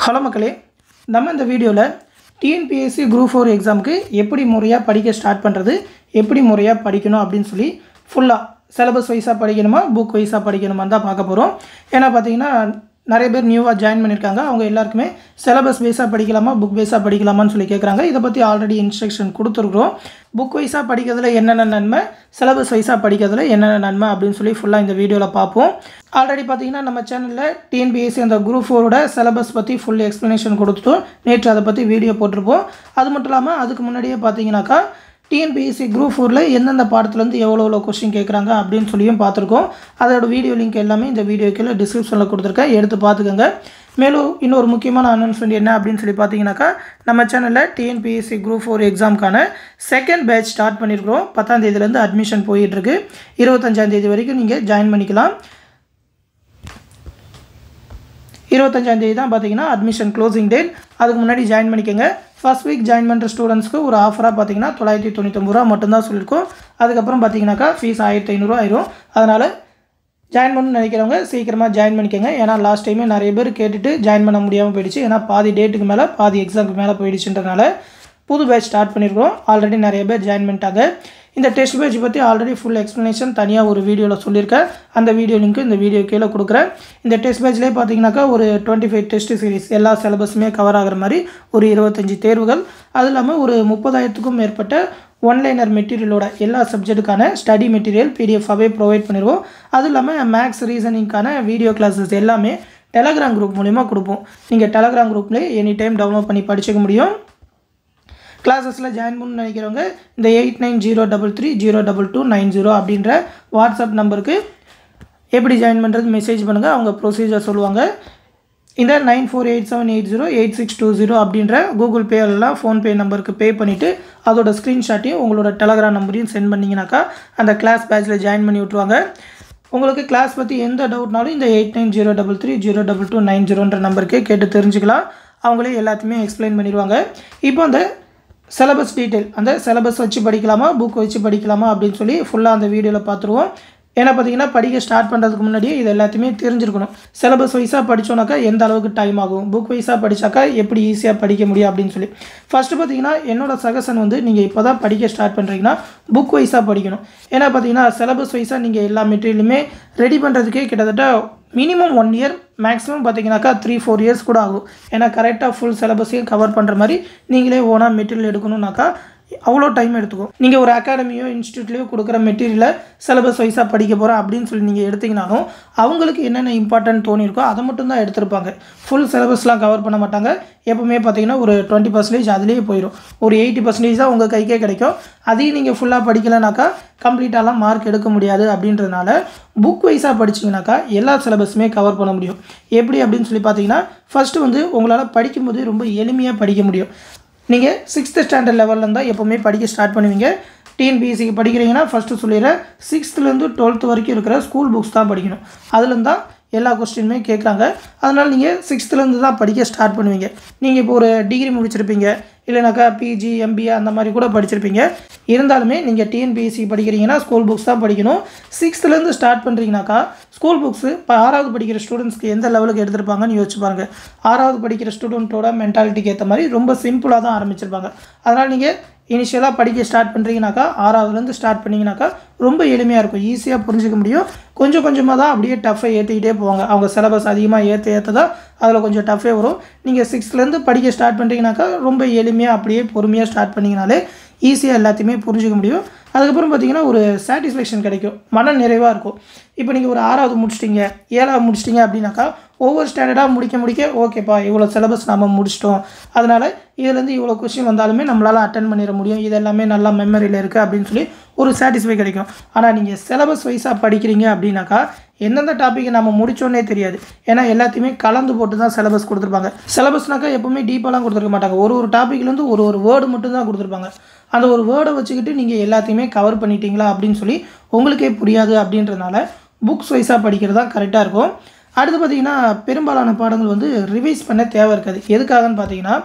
hello மக்களே நம்ம இந்த வீடியோவில் டிஎன்பிஎஸ்சி குரூப் ஃபோர் எக்ஸாமுக்கு எப்படி முறையாக படிக்க ஸ்டார்ட் பண்ணுறது எப்படி முறையாக படிக்கணும் அப்படின்னு சொல்லி ஃபுல்லாக சிலபஸ் வைஸாக படிக்கணுமா புக் வைஸாக படிக்கணுமான்னு தான் பார்க்க போகிறோம் ஏன்னா பார்த்தீங்கன்னா நிறைய பேர் நியூவாக ஜாயின் பண்ணியிருக்காங்க அவங்க எல்லாருக்குமே சிலபஸ் பேஸாக படிக்கலாமா புக் பேஸாக படிக்கலாமான்னு சொல்லி கேட்குறாங்க இதை பற்றி ஆல்ரெடி இன்ஸ்ட்ரக்ஷன் கொடுத்துருக்குறோம் புக் வைஸாக படிக்கிறதுல என்னென்ன நன்மை சிலபஸ் வைஸாக படிக்கிறதுல என்னென்ன நன்மை அப்படின்னு சொல்லி ஃபுல்லாக இந்த வீடியோவில் பார்ப்போம் ஆல்ரெடி பார்த்தீங்கன்னா நம்ம சேனலில் டிஎன்பிஎஸ்சி அந்த குரூப் ஃபோரோட சிலபஸ் பற்றி ஃபுல் எக்ஸ்ப்ளனேஷன் கொடுத்துட்டோம் நேற்று அதை பற்றி வீடியோ போட்டிருப்போம் அது மட்டும் இல்லாமல் அதுக்கு முன்னாடியே பார்த்தீங்கன்னாக்கா டிஎன்பிஎஸ்சி குரூப் ஃபோரில் எந்தெந்த பாடத்துலேருந்து எவ்வளோ எவ்வளோ கொஸ்டின் கேட்குறாங்க அப்படின்னு சொல்லியும் பார்த்துருக்கோம் அதோட வீடியோ லிங்க் எல்லாமே இந்த வீடியோ கீழே டிஸ்கிரிப்ஷனில் கொடுத்துருக்கேன் எடுத்து பார்த்துக்கோங்க மேலும் இன்னொரு முக்கியமான அனௌன்ஸ்மெண்ட் என்ன அப்படின்னு சொல்லி பார்த்தீங்கன்னாக்கா நம்ம சேனலில் டிஎன்பிஎஸ்சி குரூப் ஃபோர் எக்ஸாமுக்கான செகண்ட் பேட்ச் ஸ்டார்ட் பண்ணியிருக்கிறோம் பத்தாம் தேதியிலேருந்து அட்மிஷன் போயிட்டுருக்கு இருபத்தஞ்சாம் தேதி வரைக்கும் நீங்கள் ஜாயின் பண்ணிக்கலாம் இருபத்தஞ்சாம் தேதி தான் பார்த்தீங்கன்னா அட்மிஷன் க்ளோசிங் டேட் அதுக்கு முன்னாடி ஜாயின் பண்ணிக்கோங்க ஃபர்ஸ்ட் வீக் ஜாயின் பண்ணுற ஸ்டூடெண்ட்ஸ்க்கு ஒரு ஆஃபராக பார்த்தீங்கன்னா தொள்ளாயிரத்தி தொண்ணூத்தொம்பது ரூபா மட்டும்தான் சொல்லியிருக்கோம் அதுக்கப்புறம் பார்த்தீங்கன்னாக்கா ஃபீஸ் ஆயிரத்தி ஐநூறுரூவா ஆயிரும் அதனால் ஜாயின் பண்ணணும்னு நினைக்கிறவங்க சீக்கிரமாக ஜாயின் பண்ணிக்கோங்க ஏன்னா லாஸ்ட் டைமே நிறைய பேர் கேட்டுட்டு ஜாயின் பண்ண முடியாமல் போயிடுச்சு ஏன்னா பாதி டேட்டுக்கு மேலே பாதி எக்ஸாமுக்கு மேலே போயிடுச்சுன்றனால புது பேட்ச் ஸ்டார்ட் பண்ணியிருக்கிறோம் ஆல்ரெடி நிறைய பேர் ஜாயின் பண்ணிட்டாங்க இந்த டெஸ்ட் பேட்ச் பற்றி ஆல்ரெடி ஃபுல் எக்ஸ்ப்ளனேஷன் தனியாக ஒரு வீடியோவில் சொல்லியிருக்கேன் அந்த வீடியோ லிங்க் இந்த வீடியோ கீழே கொடுக்குறேன் இந்த டெஸ்ட் பேட்ச்லேயே பார்த்தீங்கன்னாக்கா ஒரு டுவெண்ட்டி ஃபைவ் டெஸ்ட் சீரிஸ் எல்லா சிலபஸுமே கவர் ஆகிற மாதிரி ஒரு இருபத்தஞ்சி தேர்வுகள் அது இல்லாமல் ஒரு முப்பதாயிரத்துக்கும் மேற்பட்ட ஒன்லைனர் மெட்டீரியலோட எல்லா சப்ஜெக்ட்டுக்கான ஸ்டடி மெட்டீரியல் பிடிஎஃபாகவே ப்ரொவைட் பண்ணிடுவோம் அது இல்லாமல் மேக்ஸ் ரீசனிங்க்கான வீடியோ கிளாஸஸ் எல்லாமே டெலகிராம் குரூப் மூலிமா கொடுப்போம் நீங்கள் டெலகிராம் குரூப்லேயே எனி டைம் டவுன்லோட் பண்ணி படிச்சுக்க முடியும் கிளாஸஸில் ஜாயின் பண்ணணும்னு நினைக்கிறவங்க இந்த eight nine zero double three zero double two nine zero அப்படின்ற வாட்ஸ்அப் நம்பருக்கு எப்படி ஜாயின் பண்ணுறது மெசேஜ் பண்ணுங்கள் அவங்க ப்ரொசீஜர் சொல்லுவாங்க இந்த nine four eight seven eight zero eight six two zero அப்படின்ற கூகுள் பே எல்லாம் ஃபோன்பே நம்பருக்கு பே பண்ணிவிட்டு அதோட ஸ்க்ரீன்ஷாட்டையும் உங்களோட டெலகிராம் நம்பரையும் சென்ட் பண்ணிங்கனாக்கா அந்த கிளாஸ் பேட்சில் ஜாயின் பண்ணி விட்ருவாங்க உங்களுக்கு கிளாஸ் பற்றி எந்த டவுட்னாலும் இந்த eight nine zero double three zero double two nine ஜீரோன்ற நம்பருக்கே கேட்டு தெரிஞ்சுக்கலாம் அவங்களே எல்லாத்தையுமே எக்ஸ்பிளைன் பண்ணிடுவாங்க இப்போ அந்த சிலபஸ் டீட்டெயில் அந்த சிலபஸ் வச்சு படிக்கலாமா புக் வச்சு படிக்கலாமா அப்படின்னு சொல்லி ஃபுல்லாக அந்த வீடியோவில் பார்த்துருவோம் ஏன்னா பார்த்தீங்கன்னா படிக்க ஸ்டார்ட் பண்ணுறதுக்கு முன்னாடியே இது எல்லாத்தையுமே தெரிஞ்சிருக்கணும் சிலபஸ் வைஸாக படித்தோன்னாக்கா எந்த அளவுக்கு டைம் ஆகும் புக் வைஸாக படித்தாக்கா எப்படி ஈஸியாக படிக்க முடியும் அப்படின்னு சொல்லி ஃபஸ்ட்டு பார்த்தீங்கன்னா என்னோட சஜஷன் வந்து நீங்கள் இப்போ தான் படிக்க ஸ்டார்ட் பண்ணுறீங்கன்னா புக் வைஸாக படிக்கணும் ஏன்னா பார்த்தீங்கன்னா சிலபஸ் வைஸாக நீங்கள் எல்லா மெட்டீரியலுமே ரெடி பண்ணுறதுக்கே கிட்டத்தட்ட மினிமம் ஒன் இயர் மேக்ஸிமம் பார்த்தீங்கன்னாக்கா த்ரீ ஃபோர் இயர்ஸ் கூட ஆகும் ஏன்னா கரெக்டாக ஃபுல் சிலபஸையும் கவர் பண்ணுற மாதிரி நீங்களே ஓனாக மெட்டீரியல் எடுக்கணும்னாக்கா அவ்வளோ டைம் எடுத்துக்கும் நீங்கள் ஒரு அகாடமியோ இன்ஸ்டியூட்லேயோ கொடுக்குற மெட்டீரியலை சிலபஸ் வைஸாக படிக்க போகிறோம் அப்படின்னு சொல்லி நீங்கள் எடுத்திங்கனாலும் அவங்களுக்கு என்னென்ன இம்பார்ட்டன்ட் தோணியிருக்கோ அதை மட்டும் தான் எடுத்திருப்பாங்க ஃபுல் சிலபஸ்லாம் கவர் பண்ண மாட்டாங்க எப்போவுமே பார்த்தீங்கன்னா ஒரு டுவெண்ட்டி பர்சன்டேஜ் அதுலேயே போயிடும் ஒரு எயிட்டி பர்சன்டேஜ் தான் உங்கள் கைக்கே கிடைக்கும் அதையும் நீங்கள் ஃபுல்லாக படிக்கலைனாக்கா கம்ப்ளீட்டாலாம் மார்க் எடுக்க முடியாது அப்படின்றதுனால புக் வைஸாக படிச்சிங்கனாக்கா எல்லா சிலபஸுமே கவர் பண்ண முடியும் எப்படி அப்படின்னு சொல்லி பார்த்தீங்கன்னா ஃபஸ்ட்டு வந்து உங்களால் படிக்கும்போது ரொம்ப எளிமையாக படிக்க முடியும் நீங்கள் சிக்ஸ்த்து ஸ்டாண்டர்ட் லெவலில் இருந்தால் எப்போவுமே படிக்க ஸ்டார்ட் பண்ணுவீங்க டிஎன்பிஎஸ்சிக்கு படிக்கிறீங்கன்னா ஃபஸ்ட்டு சொல்லிடுறேன் சிக்ஸ்த்துலேருந்து டுவெல்த்து வரைக்கும் இருக்கிற ஸ்கூல் புக்ஸ் தான் படிக்கணும் அதுலேருந்து தான் எல்லா கொஸ்டினுமே கேட்குறாங்க அதனால் நீங்கள் சிக்ஸ்த்துலேருந்து தான் படிக்க ஸ்டார்ட் பண்ணுவீங்க நீங்கள் இப்போ ஒரு டிகிரி முடிச்சிருப்பீங்க இல்லைனாக்கா பிஜி எம்பிஏ அந்த மாதிரி கூட படிச்சிருப்பீங்க இருந்தாலுமே நீங்கள் டிஎன்பிஎஸ்சி படிக்கிறீங்கன்னா ஸ்கூல் புக்ஸ் தான் படிக்கணும் சிக்ஸ்த்துலேருந்து ஸ்டார்ட் பண்ணுறீங்கனாக்கா ஸ்கூல் புக்ஸு இப்போ ஆறாவது படிக்கிற ஸ்டூடெண்ட்ஸ்க்கு எந்த லெவலுக்கு எடுத்திருப்பாங்கன்னு யோசிச்சு பாருங்க ஆறாவது படிக்கிற ஸ்டூடெண்ட்டோட மென்டாலிட்டிக்கு ஏற்ற மாதிரி ரொம்ப சிம்பிளாக தான் ஆரம்பிச்சிருப்பாங்க அதனால் நீங்கள் இனிஷியலாக படிக்க ஸ்டார்ட் பண்ணுறீங்கனாக்கா ஆறாவதுலேருந்து ஸ்டார்ட் பண்ணிங்கனாக்கா ரொம்ப எளிமையாக இருக்கும் ஈஸியாக புரிஞ்சிக்க முடியும் கொஞ்சம் கொஞ்சமாக தான் அப்படியே டஃப்பை ஏற்றிக்கிட்டே போவாங்க அவங்க சிலபஸ் அதிகமாக ஏற்ற ஏற்ற தான் அதில் கொஞ்சம் டஃப்பே வரும் நீங்கள் சிக்ஸ்த்லேருந்து படிக்க ஸ்டார்ட் பண்ணுறீங்கனாக்கா ரொம்ப எளிமையாக அப்படியே பொறுமையாக ஸ்டார்ட் பண்ணிங்கனாலே ஈஸியாக எல்லாத்தையுமே புரிஞ்சிக்க முடியும் அதுக்கப்புறம் பார்த்தீங்கன்னா ஒரு சாட்டிஸ்ஃபேக்ஷன் கிடைக்கும் மன நிறைவாக இருக்கும் இப்போ நீங்கள் ஒரு ஆறாவது முடிச்சிட்டிங்க ஏழாவது முடிச்சிட்டிங்க அப்படின்னாக்கா ஒவ்வொரு ஸ்டாண்டர்டாக முடிக்க முடிக்க ஓகேப்பா இவ்வளோ சிலபஸ் நம்ம முடிச்சிட்டோம் அதனால் இதுலேருந்து இவ்வளோ கொஸ்டின் வந்தாலுமே நம்மளால் அட்டன் பண்ணிட முடியும் இது எல்லாமே நல்லா மெமரியில் இருக்குது அப்படின்னு சொல்லி ஒரு சாட்டிஸ்ஃபை கிடைக்கும் ஆனால் நீங்கள் சிலபஸ் வைஸாக படிக்கிறீங்க அப்படின்னாக்கா எந்தெந்த டாப்பிக்கை நம்ம முடிச்சோன்னே தெரியாது ஏன்னா எல்லாத்தையுமே கலந்து போட்டு தான் சிலபஸ் கொடுத்துருப்பாங்க சிலபஸ்னாக்கா எப்போவுமே டீப்பாலாம் கொடுத்துருக்க மாட்டாங்க ஒரு ஒரு டாப்பிக்லேருந்து ஒரு ஒரு வேர்டு மட்டும் தான் கொடுத்துருப்பாங்க அந்த ஒரு வேர்டை வச்சுக்கிட்டு நீங்கள் எல்லாத்தையுமே கவர் பண்ணிட்டீங்களா அப்படின்னு சொல்லி உங்களுக்கே புரியாது அப்படின்றதுனால புக்ஸ் வைஸாக படிக்கிறது தான் கரெக்டாக இருக்கும் அடுத்து பார்த்தீங்கன்னா பெரும்பாலான பாடங்கள் வந்து ரிவைஸ் பண்ண தேவை இருக்காது எதுக்காகன்னு பார்த்தீங்கன்னா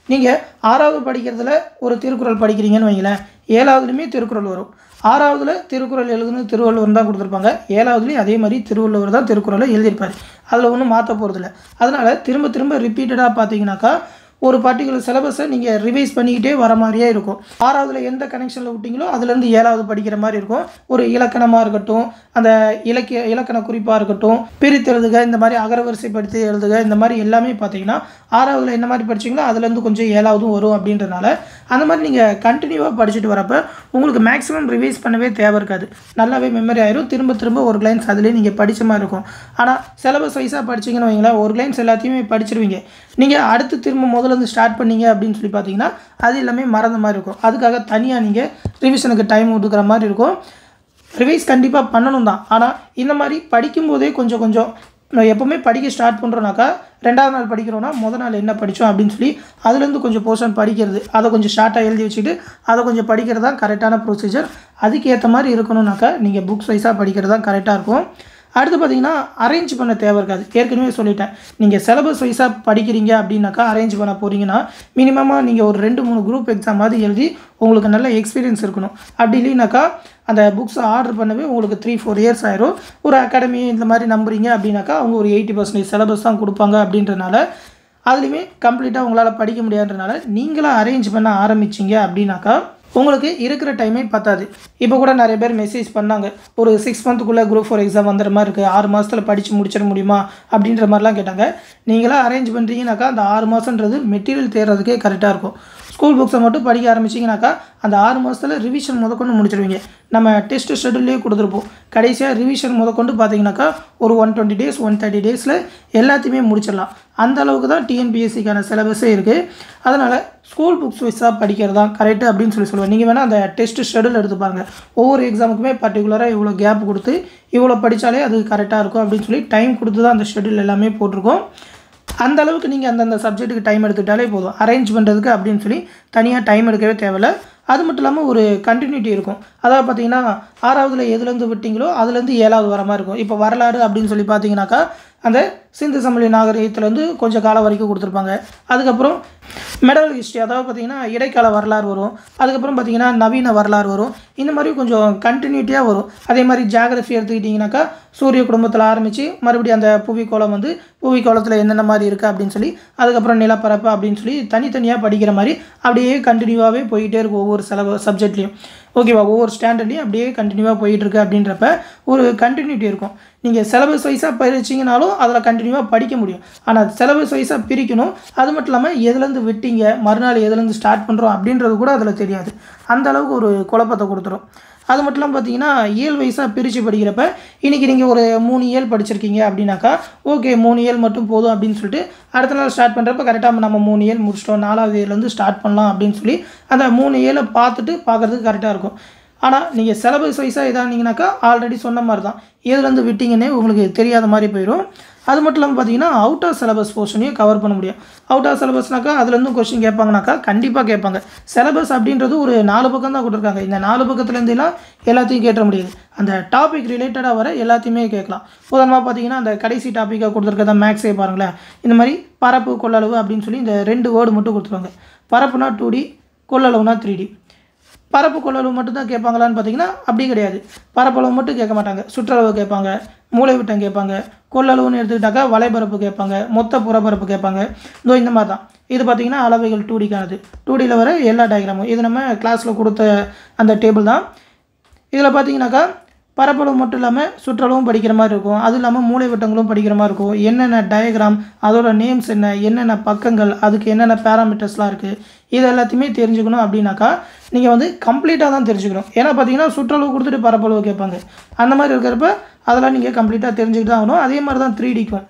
நீங்கள் ஆறாவது படிக்கிறதுல ஒரு திருக்குறள் படிக்கிறீங்கன்னு வைங்களேன் ஏழாவதுலேயுமே திருக்குறள் வரும் ஆறாவதுல திருக்குறள் எழுதுனது திருவள்ளுவர் தான் கொடுத்துருப்பாங்க ஏழாவதுலேயும் அதே மாதிரி திருவள்ளுவர் தான் திருக்குறளை எழுதியிருப்பார் அதில் ஒன்றும் மாற்ற போகிறதில்ல அதனால் திரும்ப திரும்ப ரிப்பீட்டடாக பார்த்தீங்கன்னாக்கா ஒரு பர்டிகுலர் சிலபஸை நீங்கள் ரிவைஸ் பண்ணிக்கிட்டே வர மாதிரியே இருக்கும் ஆறாவதுல எந்த கனெக்ஷனில் விட்டீங்களோ அதுலேருந்து ஏழாவது படிக்கிற மாதிரி இருக்கும் ஒரு இலக்கணமாக இருக்கட்டும் அந்த இலக்கிய இலக்கண குறிப்பாக இருக்கட்டும் பிரித்து எழுதுக இந்த மாதிரி அகரவரிசைப்படுத்தி எழுதுக இந்த மாதிரி எல்லாமே பார்த்தீங்கன்னா ஆறாவதுல என்ன மாதிரி படிச்சீங்களோ அதுலேருந்து கொஞ்சம் ஏழாவதும் வரும் அப்படின்றனால அந்த மாதிரி நீங்கள் கண்டினியூவாக படிச்சுட்டு வரப்போ உங்களுக்கு மேக்ஸிமம் ரிவைஸ் பண்ணவே தேவை இருக்காது நல்லாவே மெமரி ஆயிரும் திரும்ப திரும்ப ஒரு லைன்ஸ் அதுலேயே நீங்கள் படித்த மாதிரி இருக்கும் ஆனால் சிலபஸ் வைஸாக படிச்சீங்கன்னு வைங்களேன் ஒரு லைன்ஸ் எல்லாத்தையுமே படிச்சிருவீங்க நீங்கள் அடுத்து திரும்ப முதல்ல இருந்து ஸ்டார்ட் பண்ணீங்க அப்படின்னு சொல்லி பார்த்தீங்கன்னா அது எல்லாமே மறந்த மாதிரி இருக்கும் அதுக்காக தனியாக நீங்கள் ரிவிஷனுக்கு டைம் ஒதுக்குற மாதிரி இருக்கும் ரிவைஸ் கண்டிப்பாக பண்ணணும் தான் ஆனால் இந்த மாதிரி படிக்கும்போதே கொஞ்சம் கொஞ்சம் நான் எப்போவுமே படிக்க ஸ்டார்ட் பண்ணுறோன்னாக்கா ரெண்டாவது நாள் படிக்கிறோன்னா முத நாள் என்ன படித்தோம் அப்படின்னு சொல்லி அதுலேருந்து கொஞ்சம் போர்ஷன் படிக்கிறது அதை கொஞ்சம் ஷார்ட்டாக எழுதி வச்சுட்டு அதை கொஞ்சம் படிக்கிறது தான் கரெக்டான ப்ரொசீஜர் அதுக்கு ஏற்ற மாதிரி இருக்கணும்னாக்கா நீங்கள் புக்ஸ் வைஸாக படிக்கிறது தான் கரெக்டாக இருக்கும் அடுத்து பார்த்தீங்கன்னா அரேஞ்ச் பண்ண தேவை இருக்காது ஏற்கனவே சொல்லிட்டேன் நீங்கள் சிலபஸ் வைஸாக படிக்கிறீங்க அப்படின்னாக்கா அரேஞ்ச் பண்ண போகிறீங்கன்னா மினிமமாக நீங்கள் ஒரு ரெண்டு மூணு குரூப் எக்ஸாம் மாதிரி எழுதி உங்களுக்கு நல்ல எக்ஸ்பீரியன்ஸ் இருக்கணும் அப்படி இல்லைனாக்கா அந்த புக்ஸை ஆர்டர் பண்ணவே உங்களுக்கு த்ரீ ஃபோர் இயர்ஸ் ஆயிரும் ஒரு அகாடமி இந்த மாதிரி நம்புறீங்க அப்படின்னாக்கா அவங்க ஒரு எயிட்டி பர்சன்டேஜ் சிலபஸ் தான் கொடுப்பாங்க அப்படின்றனால அதுலேயுமே கம்ப்ளீட்டாக உங்களால் படிக்க முடியாதுன்றனால நீங்களாக அரேஞ்ச் பண்ண ஆரம்பிச்சிங்க அப்படின்னாக்கா உங்களுக்கு இருக்கிற டைமே பத்தாது இப்போ கூட நிறைய பேர் மெசேஜ் பண்ணாங்க ஒரு சிக்ஸ் மந்த்துக்குள்ளே குரூப் ஃபோர் எக்ஸாம் வந்துடுற மாதிரி இருக்குது ஆறு மாதத்தில் படித்து முடிச்சிட முடியுமா அப்படின்ற மாதிரிலாம் கேட்டாங்க நீங்களாம் அரேஞ்ச் பண்ணுறீங்கனாக்கா அந்த ஆறு மாதன்றது மெட்டீரியல் தேர்றதுக்கே கரெக்டாக இருக்கும் ஸ்கூல் புக்ஸை மட்டும் படிக்க ஆரம்பிச்சிங்கனாக்கா அந்த ஆறு மாதத்தில் ரிவிஷன் முதற்கொண்டு முடிச்சிடுவீங்க நம்ம டெஸ்ட் ஷெடியூல்லே கொடுத்துருப்போம் கடைசியாக ரிவிஷன் முதற்கொண்டு பார்த்தீங்கன்னாக்கா ஒரு one twenty days one thirty டேஸில் எல்லாத்தையுமே முடிச்சிடலாம் அந்த அளவுக்கு தான் டிஎன்பிஎஸ்சிக்கான சிலபஸே இருக்குது அதனால் ஸ்கூல் புக்ஸ் வைஸாக படிக்கிறது தான் கரெக்டு அப்படின்னு சொல்லி சொல்லுவேன் நீங்கள் வேணால் அந்த டெஸ்ட் ஷெடியூல் எடுத்து பாருங்கள் ஒவ்வொரு எக்ஸாமுக்குமே பர்டிகுலராக இவ்வளோ கேப் கொடுத்து இவ்வளோ படித்தாலே அது கரெக்டாக இருக்கும் அப்படின்னு சொல்லி டைம் கொடுத்து தான் அந்த ஷெடியூல் எல்லாமே போட்டிருக்கோம் அந்த அளவுக்கு நீங்கள் அந்தந்த சப்ஜெக்ட்டுக்கு டைம் எடுத்துக்கிட்டாலே போதும் அரேஞ்ச் பண்ணுறதுக்கு அப்படின்னு சொல்லி தனியாக டைம் எடுக்கவே தேவையில்ல அது மட்டும் இல்லாமல் ஒரு கண்டினியூட்டி இருக்கும் அதாவது பார்த்தீங்கன்னா ஆறாவதுல எதுலேருந்து விட்டீங்களோ அதுலேருந்து ஏழாவது வர மாதிரி இருக்கும் இப்போ வரலாறு அப்படின்னு சொல்லி பார்த்தீங்கன்னாக்கா அந்த சிந்து சமவெளி நாகரிகத்துலேருந்து கொஞ்சம் காலம் வரைக்கும் கொடுத்துருப்பாங்க அதுக்கப்புறம் மெடல் ஹிஸ்ட்ரி அதாவது பார்த்தீங்கன்னா இடைக்கால வரலாறு வரும் அதுக்கப்புறம் பார்த்தீங்கன்னா நவீன வரலாறு வரும் இந்த மாதிரி கொஞ்சம் கண்டினியூட்டியாக வரும் அதே மாதிரி ஜாகிரஃபி எடுத்துக்கிட்டிங்கனாக்கா சூரிய குடும்பத்தில் ஆரம்பித்து மறுபடியும் அந்த புவிக்கோளம் வந்து புவிக்கோளத்தில் என்னென்ன மாதிரி இருக்குது அப்படின்னு சொல்லி அதுக்கப்புறம் நிலப்பரப்பு அப்படின்னு சொல்லி தனித்தனியாக படிக்கிற மாதிரி அப்படியே கண்டினியூவாகவே போயிட்டே இருக்கும் ஒவ்வொரு சில சப்ஜெக்ட்லேயும் ஓகேவா ஒவ்வொரு ஸ்டாண்டர்ட்லையும் அப்படியே கண்டினியூவாக போயிட்டு இருக்கு அப்படின்றப்ப ஒரு கண்டினியூட்டி இருக்கும் நீங்கள் சிலபஸ் வைஸாக படிச்சிங்கனாலும் அதில் கண்டினியூவாக படிக்க முடியும் ஆனால் சிலபஸ் வைஸாக பிரிக்கணும் அது மட்டும் இல்லாமல் எதுலேருந்து விட்டீங்க மறுநாள் எதுலேருந்து ஸ்டார்ட் பண்ணுறோம் அப்படின்றது கூட அதில் தெரியாது அந்த அளவுக்கு ஒரு குழப்பத்தை கொடுத்துரும் அது மட்டும் இல்லாமல் பார்த்தீங்கன்னா இயல் வைஸாக பிரித்து படிக்கிறப்ப இன்றைக்கி நீங்கள் ஒரு மூணு இயல் படிச்சிருக்கீங்க அப்படின்னாக்கா ஓகே மூணு இயல் மட்டும் போதும் அப்படின்னு சொல்லிட்டு அடுத்த நாள் ஸ்டார்ட் பண்ணுறப்ப கரெக்டாக நம்ம மூணு இயல் முடிச்சிட்டோம் நாலாவது இயர்லேருந்து ஸ்டார்ட் பண்ணலாம் அப்படின்னு சொல்லி அந்த மூணு இயலை பார்த்துட்டு பார்க்குறதுக்கு கரெக்டாக இருக்கும் ஆனால் நீங்கள் சிலபஸ் வைஸாக இதானீங்கனாக்கா ஆல்ரெடி சொன்ன மாதிரி தான் எதுலேருந்து விட்டீங்கன்னே உங்களுக்கு தெரியாத மாதிரி போயிடும் அது மட்டும் இல்லாமல் பார்த்தீங்கன்னா அவுட் ஆஃப் சிலபஸ் போர்ஷனையும் கவர் பண்ண முடியும் அவுட் ஆஃப் சிலபஸ்னாக்கா அதுலேருந்து கொஸ்டின் கேட்பாங்கனாக்கா கண்டிப்பாக கேட்பாங்க சிலபஸ் அப்படின்றது ஒரு நாலு பக்கம் தான் கொடுத்துருக்காங்க இந்த நாலு பக்கத்துலேருந்துலாம் எல்லாத்தையும் கேட்ட முடியாது அந்த டாபிக் ரிலேட்டடாக வர எல்லாத்தையுமே கேட்கலாம் உதாரணமாக பார்த்தீங்கன்னா அந்த கடைசி டாப்பிக்காக கொடுத்துருக்கத மேக்ஸே பாருங்களேன் இந்த மாதிரி பரப்பு கொள்ளளவு அப்படின்னு சொல்லி இந்த ரெண்டு வேர்டு மட்டும் கொடுத்துருவாங்க பரப்புனா டூ டி கொள்ளளவுனா த்ரீ டி பரப்பு கொள்ளளவு மட்டும் தான் கேட்பாங்களான்னு பார்த்தீங்கன்னா அப்படி கிடையாது பரப்பளவு மட்டும் கேட்க மாட்டாங்க சுற்றளவு கேட்பாங்க மூளைவிட்டம் கேட்பாங்க கொள்ளளவுன்னு எடுத்துக்கிட்டாக்கா வலைபரப்பு கேட்பாங்க மொத்த புறப்பரப்பு கேட்பாங்க இதோ இந்த மாதிரி தான் இது பார்த்தீங்கன்னா அளவைகள் டூ டிக்கானது டூ டியில் வர எல்லா டயக்ராமும் இது நம்ம கிளாஸில் கொடுத்த அந்த டேபிள் தான் இதில் பார்த்தீங்கன்னாக்கா பரப்பளவு மட்டும் இல்லாமல் சுற்றளவும் படிக்கிற மாதிரி இருக்கும் அதுவும் இல்லாமல் மூளை வட்டங்களும் படிக்கிற மாதிரி இருக்கும் என்னென்ன டயக்ராம் அதோட நேம்ஸ் என்ன என்னென்ன பக்கங்கள் அதுக்கு என்னென்ன பேராமீட்டர்ஸ்லாம் இருக்குது இது எல்லாத்தையுமே தெரிஞ்சுக்கணும் அப்படின்னாக்கா நீங்கள் வந்து கம்ப்ளீட்டாக தான் தெரிஞ்சுக்கணும் ஏன்னா பார்த்தீங்கன்னா சுற்றளவு கொடுத்துட்டு பரப்பளவு கேட்பாங்க அந்த மாதிரி இருக்கிறப்ப அதெல்லாம் நீங்கள் கம்ப்ளீட்டாக தெரிஞ்சுக்கிட்டு தான் ஆகணும் அதே மாதிரி தான் த்ரீ டிக்கும்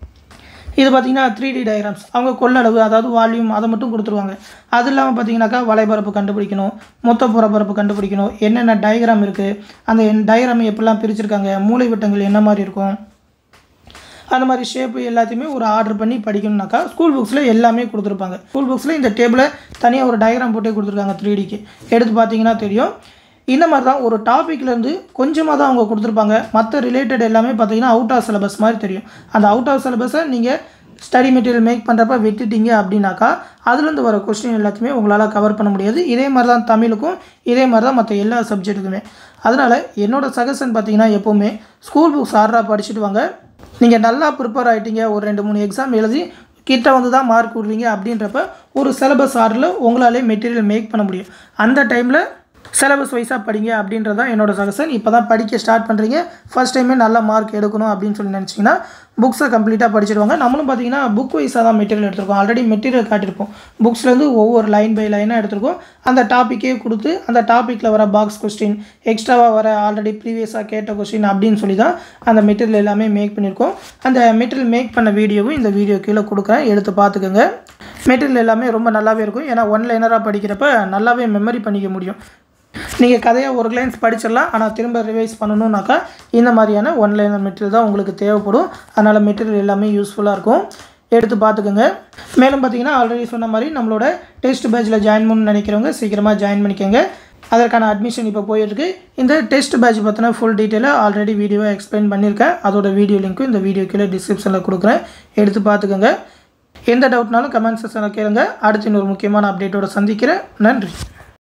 இது பார்த்தீங்கன்னா த்ரீ டி டயக்ராம்ஸ் அவங்க கொள்ளளவு அதாவது வால்யூம் அதை மட்டும் கொடுத்துருவாங்க அது இல்லாமல் பார்த்தீங்கன்னாக்கா வலைபரப்பு கண்டுபிடிக்கணும் மொத்த புறப்பரப்பு கண்டுபிடிக்கணும் என்னென்ன டயக்ராம் இருக்குது அந்த டயக்ராம் எப்படிலாம் பிரிச்சிருக்காங்க மூளை வட்டங்கள் என்ன மாதிரி இருக்கும் அந்த மாதிரி ஷேப்பு எல்லாத்தையுமே ஒரு ஆர்டர் பண்ணி படிக்கணும்னாக்கா ஸ்கூல் புக்ஸில் எல்லாமே கொடுத்துருப்பாங்க ஸ்கூல் புக்ஸில் இந்த டேபிளை தனியாக ஒரு டயக்ராம் போட்டே கொடுத்துருக்காங்க த்ரீ டிக்கு எடுத்து பார்த்தீங்கன்னா தெரியும் இந்த மாதிரி தான் ஒரு டாப்பிக்லேருந்து கொஞ்சமாக தான் அவங்க கொடுத்துருப்பாங்க மற்ற ரிலேட்டட் எல்லாமே பார்த்தீங்கன்னா அவுட் ஆஃப் சிலபஸ் மாதிரி தெரியும் அந்த அவுட் ஆஃப் சிலபஸை நீங்கள் ஸ்டடி மெட்டீரியல் மேக் பண்ணுறப்ப விட்டுட்டீங்க அப்படின்னாக்கா அதுலேருந்து வர கொஸ்டின் எல்லாத்தையுமே உங்களால் கவர் பண்ண முடியாது இதே மாதிரி தான் தமிழுக்கும் இதே மாதிரி தான் மற்ற எல்லா சப்ஜெக்ட்டுக்குமே அதனால் என்னோட சஜஷன் பார்த்தீங்கன்னா எப்போவுமே ஸ்கூல் புக்ஸ் ஆர்டராக படிச்சுட்டு வாங்க நீங்கள் நல்லா ப்ரிப்பேர் ஆகிட்டீங்க ஒரு ரெண்டு மூணு எக்ஸாம் எழுதி கிட்ட வந்து தான் மார்க் விடுறீங்க அப்படின்றப்ப ஒரு சிலபஸ் ஆர்டரில் உங்களாலே மெட்டீரியல் மேக் பண்ண முடியும் அந்த டைமில் சிலபஸ் வைஸாக படிங்க அப்படின்றது தான் என்னோட சஜஷன் இப்போ தான் படிக்க ஸ்டார்ட் பண்ணுறீங்க ஃபஸ்ட் டைமே நல்ல மார்க் எடுக்கணும் அப்படின்னு சொல்லி நினச்சிங்கன்னா புக்ஸை கம்ப்ளீட்டாக படிச்சிடுவாங்க நம்மளும் பார்த்தீங்கன்னா புக் வைஸாக தான் மெட்டீரியல் எடுத்திருக்கோம் ஆல்ரெடி மெட்டீரியல் காட்டியிருப்போம் புக்ஸ்லேருந்து ஒவ்வொரு லைன் பை லைனாக எடுத்திருக்கோம் அந்த டாப்பிக்கே கொடுத்து அந்த டாப்பிக்கில் வர பாக்ஸ் கொஸ்டின் எக்ஸ்ட்ராவாக வர ஆல்ரெடி ப்ரீவியஸாக கேட்ட கொஸ்டின் அப்படின்னு சொல்லி தான் அந்த மெட்டீரியல் எல்லாமே மேக் பண்ணியிருக்கோம் அந்த மெட்டீரியல் மேக் பண்ண வீடியோவும் இந்த வீடியோ கீழே கொடுக்குறேன் எடுத்து பார்த்துக்கோங்க மெட்டீரியல் எல்லாமே ரொம்ப நல்லாவே இருக்கும் ஏன்னா ஒன் லைனராக படிக்கிறப்ப நல்லாவே மெமரி பண்ணிக்க முடியும் நீங்கள் கதையாக ஒரு லைன்ஸ் படிச்சிடலாம் ஆனால் திரும்ப ரிவைஸ் பண்ணணுன்னாக்கா இந்த மாதிரியான ஒன் லைனர் மெட்டீரியல் தான் உங்களுக்கு தேவைப்படும் அதனால் மெட்டீரியல் எல்லாமே யூஸ்ஃபுல்லாக இருக்கும் எடுத்து பார்த்துக்கோங்க மேலும் பார்த்தீங்கன்னா ஆல்ரெடி சொன்ன மாதிரி நம்மளோட டெஸ்ட் பேட்சில் ஜாயின் பண்ணணும்னு நினைக்கிறவங்க சீக்கிரமாக ஜாயின் பண்ணிக்கோங்க அதற்கான அட்மிஷன் இப்போ போயிருக்கு இந்த டெஸ்ட் பேட்ச் பற்றின ஃபுல் டீட்டெயிலாக ஆல்ரெடி வீடியோவை எக்ஸ்பிளைன் பண்ணியிருக்கேன் அதோட வீடியோ லிங்க்கும் இந்த வீடியோ கீழே டிஸ்கிரிப்ஷனில் கொடுக்குறேன் எடுத்து பார்த்துக்கோங்க எந்த டவுட்னாலும் கமெண்ட் செக்ஷனில் கேளுங்க அடுத்து இன்னொரு முக்கியமான அப்டேட்டோட சந்திக்கிறேன் நன்றி